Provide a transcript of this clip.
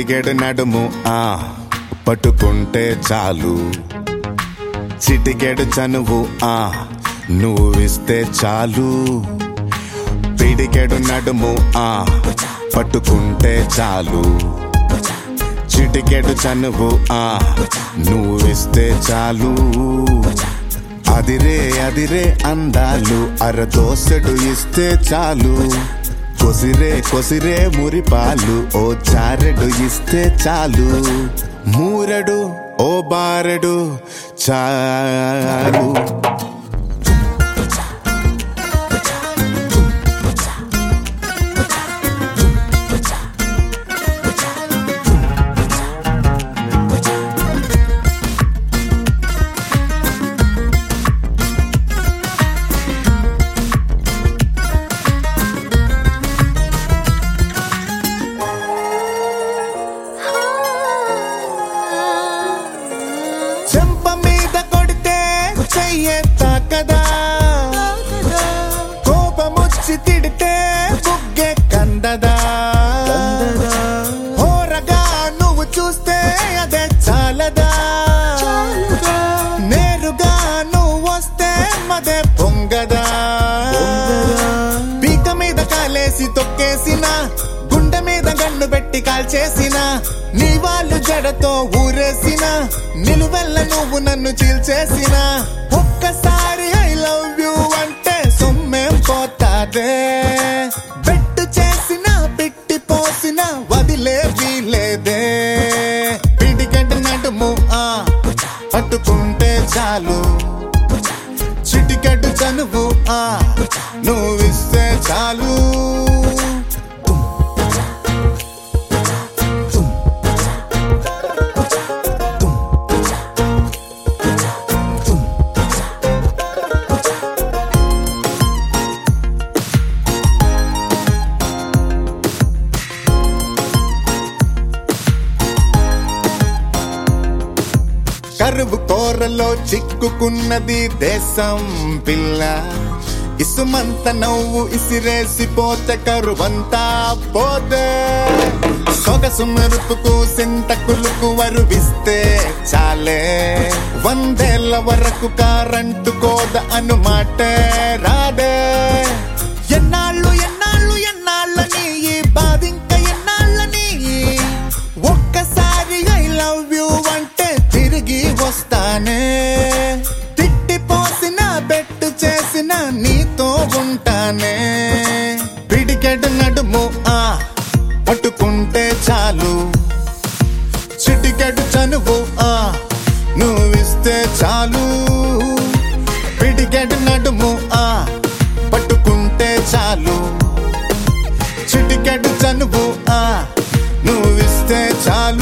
పిడిగెడు నడుము ఆ పట్టుకుంటే చాలు చిటికెడు చనువు ఆ నువ్విస్తే చాలు పిడికెడు నడుము ఆ పట్టుకుంటే చాలు చిటికెడు చనువు ఆ నువ్విస్తే చాలు అదిరే అదిరే అందాలు అరదోసెడు ఇస్తే చాలు కొసిరే కొసిరే మురిపాలు ఓ చారెడు ఇస్తే చాలు మూరెడు ఓ బారెడు చాలు చెంప మీద కొడితే చెయ్యే తాకదా కోపముచ్చి తిడితే బుగ్గే కందదా హోరగా నువ్వు చూస్తే అదే చాలదా నేరుగా నువ్వు వస్తే మదే పొంగదా పీక మీద కాలేసి తొక్కేసిన గుండె మీద గన్ను పెట్టి కాల్చేసిన నీ వాళ్ళు జడతో ఊరేసిన నిలువెల్ల నువ్వు నన్ను చీల్చేసిన ఒక్కసారి ఐ లవ్ యూ అంటే సొమ్మేం పోతాదే బెట్టు చేసిన పిట్టి పోసిన వదిలే వీలేదే పిడిగడ్డ నడుము ఆ పట్టుకుంటే చాలు చిటికెట్టు చనువు ఆ నువ్విస్తే చాలు కరువు కోరలో చిక్కుకున్నది దేశం పిల్ల ఇసుమంత నవ్వు ఇసిరేసిపోతే కరువంతా పోతే సొగసు మెరుపుకు సింతకులకు వరువిస్తే చాలే వందేళ్ల వరకు కారంటు కోద అనుమాటే రాదే ఎన్నాళ్ళు ఎన్నాళ్ళు ఎన్నాళ్ళని ఈ బాధింక ఎన్నాళ్ళని ఒక్కసారి ఐ లవ్ యూ అంటే తిరిగి వస్తానే తిట్టిపోసిన బెట్టు చేసిన నీతో ఉంటానే పిడికెడు నడుము ఆ పట్టుకుంటే చాలు చిటికెడు చనువు ఆ నువ్విస్తే చాలు పిడికెడు నడుము ఆ పట్టుకుంటే చాలు చిటికెడు చనువు ఆ నువ్విస్తే చాలు